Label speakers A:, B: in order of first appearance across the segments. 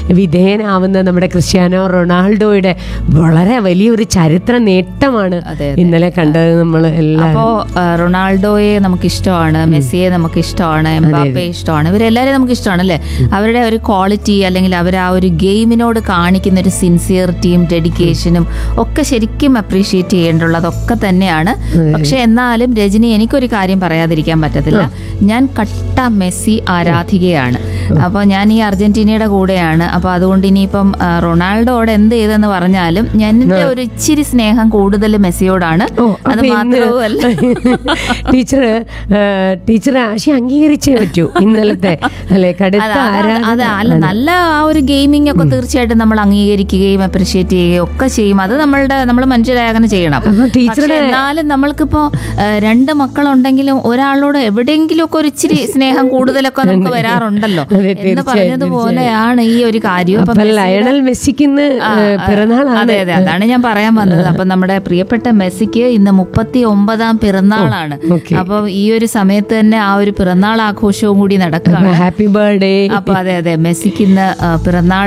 A: വിധേയനാവുന്ന നമ്മുടെ ക്രിസ്ത്യാനോ റൊണാൾഡോയുടെ വളരെ വലിയൊരു ചരിത്ര നേട്ടമാണ്
B: അതെ,
A: ഇന്നലെ കണ്ടത് നമ്മൾ എല്ലാം
B: അപ്പോ ആ, റൊണാൾഡോയെ നമുക്ക് ഇഷ്ടമാണ് മെസ്സിയെ നമുക്ക് ഇഷ്ടമാണ് എംബാപ്പയെ ഇഷ്ടമാണ് ഇവരെല്ലാവരെയും നമുക്ക് ഇഷ്ടമാണ് അല്ലേ അവരുടെ ഒരു ക്വാളിറ്റി അല്ലെങ്കിൽ അവർ ആ ഒരു ഗെയിമിനോട് കാണിക്കുന്ന ഒരു സിൻസിയറിറ്റിയും ഡെഡിക്കേഷനും ഒക്കെ ശരിക്കും അപ്രീഷിയേറ്റ് ചെയ്യേണ്ടുള്ളതൊക്കെ തന്നെയാണ് പക്ഷെ എന്നാലും രജനി എനിക്കൊരു കാര്യം പറയാതിരിക്കാൻ പറ്റത്തില്ല ഞാൻ കട്ട മെസ്സി ആരാധികയാണ് അപ്പോൾ ഞാൻ ഈ അർജന്റീനയുടെ കൂടെയാണ് അപ്പോൾ അതുകൊണ്ട് ഇനിയിപ്പം ആ, റൊണാൾഡോയോട് എന്ത് ചെയ്തെന്ന് പറഞ്ഞാലും ഞാൻ എൻ്റെ ഒരു ഇച്ചിരി സ്നേഹം കൂടുതൽ മെസ്സിയോടാണ്
A: ഓ,
B: അത്
A: അപ്പൊ ഇന്ന്
B: മാത്രവുമല്ല
A: ടീച്ചർ ടീച്ചർ ആശി അംഗീകരിച്ചേ പറ്റൂ ഇന്നലത്തെ അല്ലെ കടുത്ത
B: അതെ, അതെ,
A: ആരാധന
B: അതെ അല്ല നല്ല ആ ഒരു ഗെയിമിംഗ് ഒക്കെ തീർച്ചയായിട്ടും നമ്മൾ അംഗീകരിക്കുകയും അപ്രിഷിയേറ്റ് ചെയ്യുകയും ഒക്കെ ചെയ്യും അത് നമ്മളുടെ നമ്മൾ മനുഷ്യരായ അങ്ങനെ ചെയ്യണം
A: അപ്പൊ ടീച്ചറുടെ-
B: പക്ഷേ എന്നാലും നമ്മൾക്കിപ്പോ ആ, രണ്ട് മക്കളുണ്ടെങ്കിലും ഒരാളോട് എവിടെയെങ്കിലും ഒക്കെ ഒരു ഇച്ചിരി സ്നേഹം കൂടുതലൊക്കെ നമുക്ക് വരാറുണ്ടല്ലോ
A: അതെ,
B: എന്ന്
A: തീർച്ചയായും,
B: പറഞ്ഞതുപോലെയാണ് ഈ ഒരു കാര്യം
A: അപ്പൊ
B: മെസ്സിയുടെ-
A: ലയണൽ മെസ്സിക്ക് ഇന്ന്
B: ആ,
A: ഏഹ്,
B: ആ,
A: പിറന്നാളാണ്
B: അതെ അതെ അതാണ് ഞാൻ പറയാൻ വന്നത് അപ്പൊ നമ്മുടെ പ്രിയപ്പെട്ട മെസ്സിക്ക് ഇന്ന് മുപ്പത്തി ഒമ്പതാം പിറന്നാളാണ്
A: ഓക്കെ.
B: അപ്പൊ ഈ ഒരു സമയത്ത് തന്നെ ആ ഒരു പിറന്നാൾ ആഘോഷവും കൂടി നടക്കുകയാണ്
A: ഹാപ്പി ബർത്ത്ഡേ
B: അപ്പൊ അതെ അതെ മെസ്സിക്ക് ഇന്ന് ആ, പിറന്നാൾ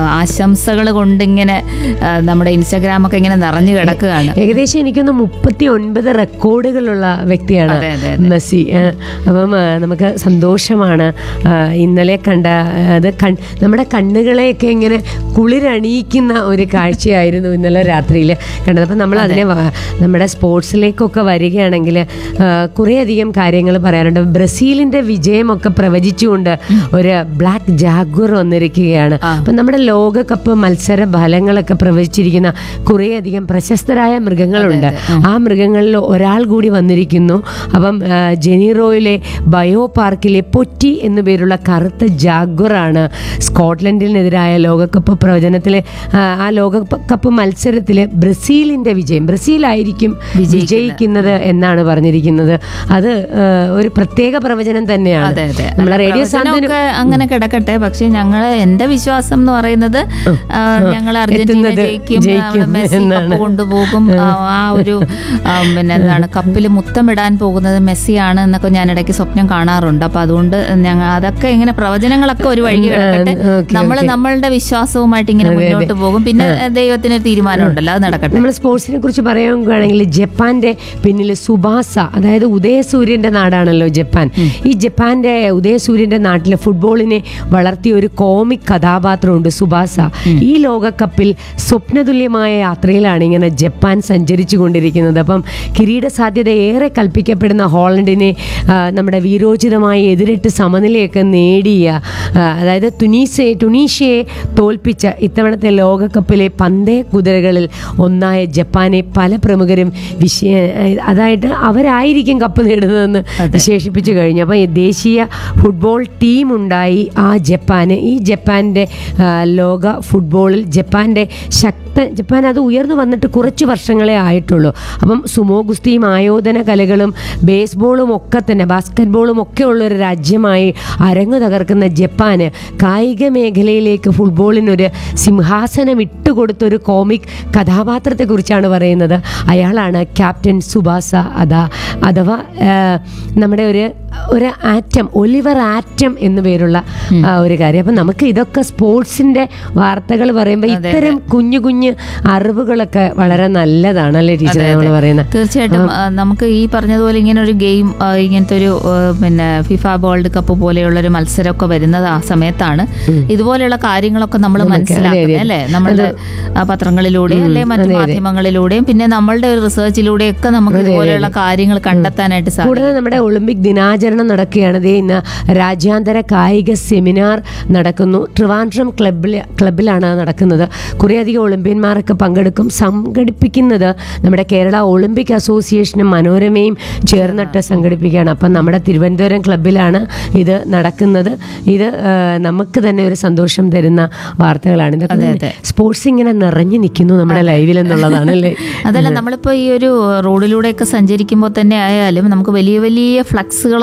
B: ആശംസകൾ കൊണ്ടിങ്ങനെ ആ, നമ്മുടെ ഇൻസ്റ്റാഗ്രാം ഒക്കെ ഇങ്ങനെ നിറഞ്ഞു കിടക്കുകയാണ്
A: ഏകദേശം എനിക്കൊന്ന് മുപ്പത്തി ഒൻപത് റെക്കോർഡുകളുള്ള വ്യക്തിയാണ്
B: അതെ, അതെ,
A: മെസ്സി ആ, അപ്പം ആ, നമുക്ക് സന്തോഷമാണ് ആ, ഇന്നലെ കണ്ട ആ, അത് കൺ നമ്മുടെ കണ്ണുകളെയൊക്കെ ഇങ്ങനെ കുളിരണിയിക്കുന്ന ഒരു കാഴ്ചയായിരുന്നു ഇന്നലെ രാത്രിയിൽ കണ്ടത് അപ്പം നമ്മൾ അതിനെ വ- നമ്മുടെ സ്പോർട്സിലേക്കൊക്കെ വരികയാണെങ്കിൽ കുറേയധികം കാര്യങ്ങൾ പറയാനുണ്ട് ബ്രസീലിൻ്റെ വിജയമൊക്കെ പ്രവചിച്ചുകൊണ്ട് ഒരു ബ്ലാക്ക് ജാഗ്വർ വന്നിരിക്കുകയാണ് അപ്പം നമ്മുടെ ലോകകപ്പ് മത്സര ഫലങ്ങളൊക്കെ പ്രവചിച്ചിരിക്കുന്ന കുറേയധികം പ്രശസ്തരായ മൃഗങ്ങളുണ്ട് ആ മൃഗങ്ങളിൽ ഒരാൾ കൂടി വന്നിരിക്കുന്നു അപ്പം ആ, ജനീറോയിലെ ബയോ പാർക്കിലെ പൊറ്റി എന്നു പേരുള്ള കറുത്ത ജാഗ്വറാണ് സ്കോട്ട്ലൻഡിനെതിരായ ലോകകപ്പ് പ്രവചനത്തിലെ ആ, ആ ലോകകപ്പ് മത്സരത്തിൽ ബ്രസീലിന്റെ വിജയം ബ്രസീലായിരിക്കും വിജയിക്കുന്നത് എന്നാണ് പറഞ്ഞിരിക്കുന്നത് അത് ആ, ഒരു പ്രത്യേക പ്രവചനം തന്നെയാണ്
B: അതെ അതെ
A: നമ്മളെ റേഡിയോ സാന്ത്വനം
B: പ്രവചനമൊക്കെ അങ്ങനെ കിടക്കട്ടെ പക്ഷെ ഞങ്ങള് എന്റെ വിശ്വാസം എന്ന് പറയുന്നത് ഞങ്ങൾ അർജന്റീന
A: എത്തുന്നത്
B: ജയിക്കും
A: ജയിക്കും
B: അവിടെ മെസ്സി
A: എന്നാണ്.
B: കപ്പ് കൊണ്ടുപോകും ആ, ആ ഒരു ആ, പിന്നെ എന്താണ് കപ്പിൽ മുത്തമിടാൻ പോകുന്നത് മെസ്സിയാണ് എന്നൊക്കെ ഞാൻ ഇടയ്ക്ക് സ്വപ്നം കാണാറുണ്ട് അപ്പൊ അതുകൊണ്ട് ഞങ്ങൾ അതൊക്കെ ഇങ്ങനെ പ്രവചനങ്ങളൊക്കെ ഒരു വഴി കിടക്കട്ടെ
A: ഓക്കെ,
B: നമ്മൾ നമ്മളുടെ വിശ്വാസവുമായിട്ട് ഇങ്ങനെ മുന്നോട്ട് പോകും പിന്നെ ദൈവത്തിന് ഒരു തീരുമാനം ഉണ്ടല്ലോ അത് നടക്കട്ടെ
A: നമ്മൾ സ്പോർട്സിനെ കുറിച്ച് പറയുകയാണെങ്കിൽ ജപ്പാന്റെ പിന്നിൽ സുബാസ അതായത് ഉദയസൂര്യന്റെ നാടാണല്ലോ ജപ്പാൻ ഈ ജപ്പാന്റെ ഉദയസൂര്യന്റെ നാട്ടിലെ ഫുട്ബോളിനെ വളർത്തിയ ഒരു കോമിക് കഥാപാത്രമുണ്ട് സുബാസ ഈ ലോകകപ്പിൽ സ്വപ്നതുല്യമായ യാത്രയിലാണ് ഇങ്ങനെ ജപ്പാൻ സഞ്ചരിച്ചു കൊണ്ടിരിക്കുന്നത് അപ്പം കിരീട സാധ്യത ഏറെ കൽപ്പിക്കപ്പെടുന്ന ഹോളണ്ടിനെ ആ, നമ്മുടെ വീരോചിതമായി എതിരിട്ട് സമനിലയൊക്കെ നേടിയ ആ, അതായത് തുനീസയെ ടുണീഷ്യയെ തോൽപ്പിച്ച ഇത്തവണത്തെ ലോകകപ്പിലെ പന്തേ കുതിരകളിൽ ഒന്നായ ജപ്പാനെ പല പ്രമുഖരും വിശേ അതായത് അവരായിരിക്കും കപ്പ് നേടുന്നതെന്ന് വിശേഷിപ്പിച്ചു കഴിഞ്ഞു അപ്പോൾ ഈ ദേശീയ ഫുട്ബോൾ ടീം ഉണ്ടായി ആ ജപ്പാന് ഈ ജപ്പാൻ്റെ ആ, ലോക ഫുട്ബോളിൽ ജപ്പാൻ്റെ ശക്ത ജപ്പാൻ അത് ഉയർന്നു വന്നിട്ട് കുറച്ച് വർഷങ്ങളെ ആയിട്ടുള്ളൂ അപ്പം സുമോ ഗുസ്തിയും ആയോധന കലകളും ബേസ്ബോളും ഒക്കെ തന്നെ ബാസ്കറ്റ്ബോളും ഒക്കെ ഉള്ള ഒരു രാജ്യമായി അരങ്ങു തകർക്കുന്ന ജപ്പാന് കായിക മേഖലയിലേക്ക് ഫുട്ബോളിനൊരു സിംഹാസനം ഇട്ടുകൊടുത്ത ഒരു കോമിക് കഥാപാത്രത്തെക്കുറിച്ചാണ് പറയുന്നത് അയാളാണ് ക്യാപ്റ്റൻ സുബാസ അതാ അഥവാ ആ, നമ്മുടെ ഒരു ഒരു ആറ്റം ഒലിവർ ആറ്റം എന്നു പേരുള്ള ആ, ഒരു കാര്യം അപ്പം നമുക്ക് ഇതൊക്കെ സ്പോർട്സിന്റെ വാർത്തകൾ പറയുമ്പോൾ ഇത്തരം കുഞ്ഞു കുഞ്ഞു അറിവുകളൊക്കെ വളരെ നല്ലതാണ് അല്ലേ ടീച്ചർ നമ്മൾ പറയുന്നത്
B: തീർച്ചയായിട്ടും ആ, നമുക്ക് ഈ പറഞ്ഞതുപോലെ ഇങ്ങനെ ഒരു ഗെയിം ആ, ഇങ്ങനത്തെ ഒരു ആ, പിന്നെ ഫിഫ വേൾഡ് കപ്പ് പോലെയുള്ള ഒരു മത്സരമൊക്കെ വരുന്നത് ആ സമയത്താണ് ഇതുപോലെയുള്ള കാര്യങ്ങളൊക്കെ നമ്മൾ മനസ്സിലാക്കുന്നത് അല്ലേ നമ്മളുടെ ആ, പത്രങ്ങളിലൂടെയും അല്ലെ മറ്റു മാധ്യമങ്ങളിലൂടെയും പിന്നെ നമ്മളുടെ ഒരു റിസർച്ചിലൂടെയും ഒക്കെ നമുക്ക് ഇതുപോലെയുള്ള കാര്യങ്ങൾ കണ്ടെത്താനായിട്ട് സാധിക്കും
A: കൂടാതെ നമ്മുടെ ഒളിമ്പിക് ദിനാചരണം നടക്കുകയാണ് ദേ ഇന്ന് രാജ്യാന്തര കായിക സെമിനാർ നടക്കുന്നു ട്രിവാൻഡ്രം ക്ലബിൽ ക്ലബിലാണ് അത് നടക്കുന്നത് കുറേയധികം ഒളിമ്പ്യന്മാരൊക്കെ പങ്കെടുക്കും സംഘടിപ്പിക്കുന്നത് നമ്മുടെ കേരള ഒളിമ്പിക് അസോസിയേഷനും മനോരമയും ചേർന്നിട്ട് സംഘടിപ്പിക്കുകയാണ് അപ്പം നമ്മുടെ തിരുവനന്തപുരം ക്ലബിലാണ് ഇത് നടക്കുന്നത് ഇത് ആ, നമുക്ക് തന്നെ ഒരു സന്തോഷം തരുന്ന വാർത്തകളാണ് ഇതൊക്കെ സ്പോർട്സ് ഇങ്ങനെ നിറഞ്ഞു നിൽക്കുന്നു നമ്മുടെ ലൈവിൽ എന്നുള്ളതാണ് അല്ലേ
B: അതല്ല നമ്മളിപ്പോ ഈ ഒരു റോഡിലൂടെയൊക്കെ സഞ്ചരിക്കുമ്പോൾ തന്നെ ആയാലും നമുക്ക് വലിയ വലിയ ഫ്ലക്സുകളൊക്കെ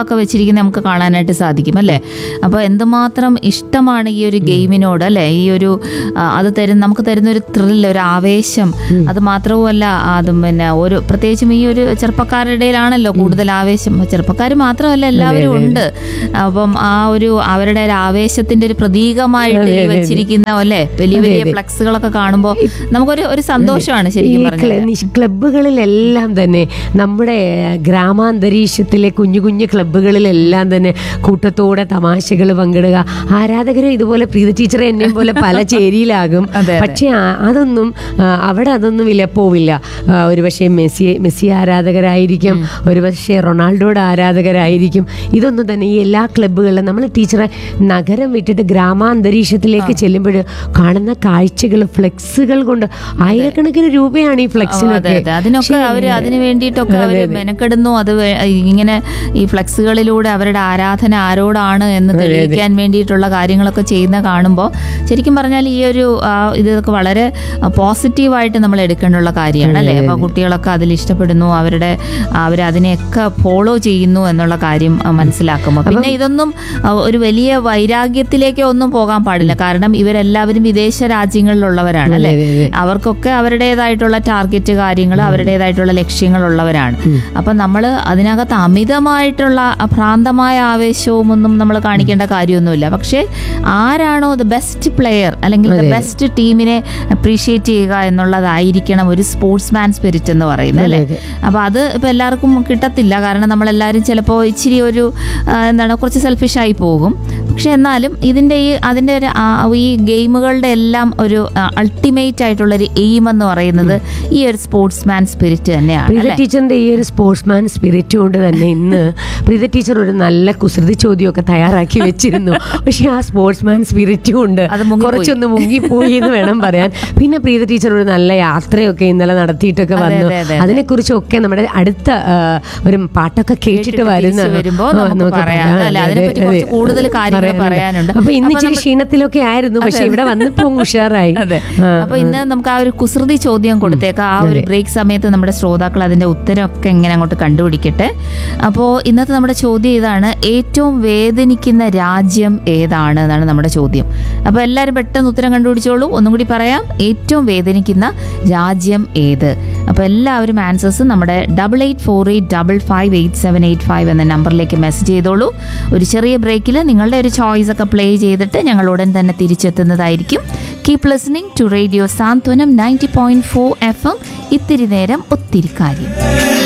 B: ഫ്ലെക്സുകളൊക്കെ വെച്ചിരിക്കുന്നത് നമുക്ക് കാണാനായിട്ട് സാധിക്കും അല്ലേ അപ്പോൾ എന്തുമാത്രം ഇഷ്ടമാണ് ഈ ഒരു ഗെയിമിനോട് അല്ലേ ഈ ഒരു ആ, അത് തരുന്ന നമുക്ക് തരുന്ന ഒരു ത്രില്ല് ഒരു ആവേശം അത് മാത്രവുമല്ല അതും പിന്നെ ഒരു പ്രത്യേകിച്ചും ഈ ഒരു ചെറുപ്പക്കാരുടെ ഇടയിലാണല്ലോ കൂടുതൽ ആവേശം ചെറുപ്പക്കാർ മാത്രമല്ല എല്ലാവരും ഉണ്ട് അപ്പം ആ ഒരു അവരുടെ ഒരു ആവേശത്തിന്റെ ഒരു പ്രതീകമായിട്ട് ഈ വെച്ചിരിക്കുന്ന അല്ലേ വലിയ വലിയ ഫ്ലെക്സുകളൊക്കെ കാണുമ്പോൾ നമുക്കൊരു ഒരു സന്തോഷമാണ്
A: ഈ
B: ശരിക്കും
A: ക്ല-
B: പറഞ്ഞത്
A: നിശ് ക്ലബ്ബുകളിലെല്ലാം തന്നെ നമ്മുടെ ഗ്രാമാന്തരീക്ഷത്തിലെ കുഞ്ഞു കുഞ്ഞു ക്ലബ്ബുകളിലെല്ലാം തന്നെ കൂട്ടത്തോടെ തമാശകൾ പങ്കിടുക ആരാധകരും ഇതുപോലെ പ്രീത ടീച്ചറെ എന്നെയും പോലെ പല ചേരിയിലാകും
B: അതെ, അതെ.
A: പക്ഷെ ആ- അതൊന്നും ആ, അവിടെ അതൊന്നും വിലപ്പോവില്ല ആ, ഒരുപക്ഷെ മെസ്സി മെസ്സി ആരാധകരായിരിക്കും ഒരുപക്ഷെ റൊണാൾഡോയുടെ ആരാധകരായിരിക്കും ഇതൊന്നും തന്നെ ഈ എല്ലാ ക്ലബ്ബുകളിലും നമ്മൾ ടീച്ചറെ നഗരം വിട്ടിട്ട് ഗ്രാമാന്തരീക്ഷത്തിലേക്ക് ചെല്ലുമ്പോൾ കാണുന്ന കാഴ്ചകൾ ഫ്ലെക്സുകൾ കൊണ്ട് ആയിരക്കണക്കിന് രൂപയാണ് ഈ
B: ഓ, അതെ
A: ഫ്ലെക്സിനൊക്കെ
B: അതെ അതിനൊക്കെ അവര് അതിന് വേണ്ടിയിട്ടൊക്കെ അവര് മെനക്കെടുന്നു അത് വേ- ഇങ്ങനെ ഈ ഫ്ലെക്സുകളിലൂടെ അവരുടെ ആരാധന ആരോടാണ് എന്ന് തെളിയിക്കാൻ വേണ്ടിയിട്ടുള്ള കാര്യങ്ങളൊക്കെ ചെയ്യുന്ന കാണുമ്പോൾ ശരിക്കും പറഞ്ഞാൽ ഈ ഒരു ആ, ഇതൊക്കെ വളരെ പോസിറ്റീവായിട്ട് നമ്മൾ എടുക്കേണ്ടുള്ള കാര്യമാണ് അല്ലേ അപ്പൊ കുട്ടികളൊക്കെ അതിൽ ഇഷ്ടപ്പെടുന്നു അവരുടെ അവർ അതിനെയൊക്കെ ഫോളോ ചെയ്യുന്നു എന്നുള്ള കാര്യം ആ, മനസ്സിലാക്കുമ്പോൾ പിന്നെ ഇതൊന്നും ആ, ഒരു വലിയ വൈരാഗ്യത്തിലേക്ക് ഒന്നും പോകാൻ പാടില്ല കാരണം ഇവരെല്ലാവരും വിദേശ രാജ്യങ്ങളിലുള്ളവരാണ് അല്ലേ
A: അതെ, അതെ.
B: അവർക്കൊക്കെ അവരുടേതായിട്ടുള്ള ടാർഗറ്റ് കാര്യങ്ങൾ അവരുടേതായിട്ടുള്ള ലക്ഷ്യങ്ങളുള്ളവരാണ് അപ്പൊ നമ്മൾ അതിനകത്ത് അമിതമായിട്ടുള്ള ഭ്രാന്തമായ ആവേശവും ഒന്നും നമ്മൾ കാണിക്കേണ്ട കാര്യമൊന്നുമില്ല പക്ഷേ ആരാണോ ദ ബെസ്റ്റ് പ്ലെയർ അല്ലെങ്കിൽ ദ ബെസ്റ്റ് ടീമിനെ അപ്രീഷിയേറ്റ് ചെയ്യുക എന്നുള്ളതായിരിക്കണം ഒരു സ്പോർട്സ്മാൻ സ്പിരിറ്റ് എന്ന് പറയുന്നത് അല്ലേ
A: അതെ.
B: അപ്പോൾ അത് ഇപ്പോൾ എല്ലാവർക്കും കിട്ടത്തില്ല കാരണം നമ്മളെല്ലാവരും ചിലപ്പോൾ ഇച്ചിരി ഒരു ആ, എന്താണ് കുറച്ച് സെൽഫിഷായി പോകും പക്ഷെ എന്നാലും ഇതിൻ്റെ ഈ അതിൻ്റെ ഒരു ആ, ഈ ഗെയിമുകളുടെ എല്ലാം ഒരു അൾട്ടിമേറ്റ് ആയിട്ടുള്ള ഒരു എയിം എന്ന് പറയുന്നത് ഈ ഒരു സ്പോർട്സ്മാൻ സ്പിരിറ്റ് തന്നെയാണ്
A: പ്രീത
B: അല്ലേ
A: ടീച്ചറിന്റെ ഈ ഒരു സ്പോർട്സ്മാൻ സ്പിരിറ്റ് കൊണ്ട് തന്നെ ഇന്ന് പ്രീത ടീച്ചർ ഒരു നല്ല കുസൃതി ചോദ്യമൊക്കെ തയ്യാറാക്കി വെച്ചിരുന്നു പക്ഷെ ആ സ്പോർട്സ്മാൻ സ്പിരിറ്റും ഉണ്ട്
B: അത് മുങ്ങിപ്പോയി.
A: കുറച്ചൊന്ന് മുങ്ങിപ്പോയി എന്ന് വേണം പറയാൻ പിന്നെ പ്രീത ടീച്ചർ ഒരു നല്ല യാത്രയൊക്കെ ഇന്നലെ നടത്തിയിട്ടൊക്കെ
B: അതെ,
A: വന്നു
B: അതെ, അതെ.
A: അതിനെ കുറിച്ചൊക്കെ നമ്മുടെ അടുത്ത ആ, ഒരു പാട്ടൊക്കെ കേട്ടിട്ട് വരുന്ന
B: തിരിച്ച് വരുമ്പോ
A: ആ,
B: നമുക്ക് പറയാം.
A: പറയാം.
B: അല്ലേ?
A: അതെ,
B: അതിനെപ്പറ്റി
A: അതെ,
B: കുറച്ച് കൂടുതൽ കാര്യങ്ങൾ
A: പറയാനുണ്ട്.
B: പറയാനുണ്ട്.
A: അപ്പൊ ഇന്ന്
B: അപ്പൊ
A: ഇച്ചിരി
B: നമ്മൾ-
A: ക്ഷീണത്തിലൊക്കെ ആയിരുന്നു പക്ഷെ ഇവിടെ വന്നപ്പോ ഉഷാറായി
B: അതെ
A: ആ,
B: അപ്പൊ ഇന്ന് നമുക്ക് ആ ഒരു കുസൃതി ചോദ്യം കൊടുത്തേക്കാം ആ ഒരു ബ്രേക്ക് സമയത്ത് നമ്മുടെ ശ്രോതാക്കൾ അതിന്റെ ഉത്തരമൊക്കെ എങ്ങനെ അങ്ങോട്ട് കണ്ടുപിടിക്കട്ടെ അപ്പോൾ ഇന്നത്തെ നമ്മുടെ ചോദ്യം ഇതാണ് ഏറ്റവും വേദനിക്കുന്ന രാജ്യം ഏതാണ് എന്നാണ് നമ്മുടെ ചോദ്യം അപ്പോൾ എല്ലാവരും പെട്ടെന്ന് ഉത്തരം കണ്ടുപിടിച്ചോളൂ ഒന്നും കൂടി പറയാം ഏറ്റവും വേദനിക്കുന്ന രാജ്യം ഏത് അപ്പോൾ എല്ലാവരും ആൻസേഴ്സ് നമ്മുടെ double eight four eight double five eight seven eight five എന്ന നമ്പറിലേക്ക് മെസ്സേജ് ചെയ്തോളൂ ഒരു ചെറിയ ബ്രേക്കിൽ നിങ്ങളുടെ ഒരു ചോയ്സ് ഒക്കെ പ്ലേ ചെയ്തിട്ട് ഞങ്ങൾ ഉടൻ തന്നെ തിരിച്ചെത്തുന്നതായിരിക്കും keep listening to radio Santhwanam ninety point four F M ഇത്തിരി നേരം ഒത്തിരി കാര്യം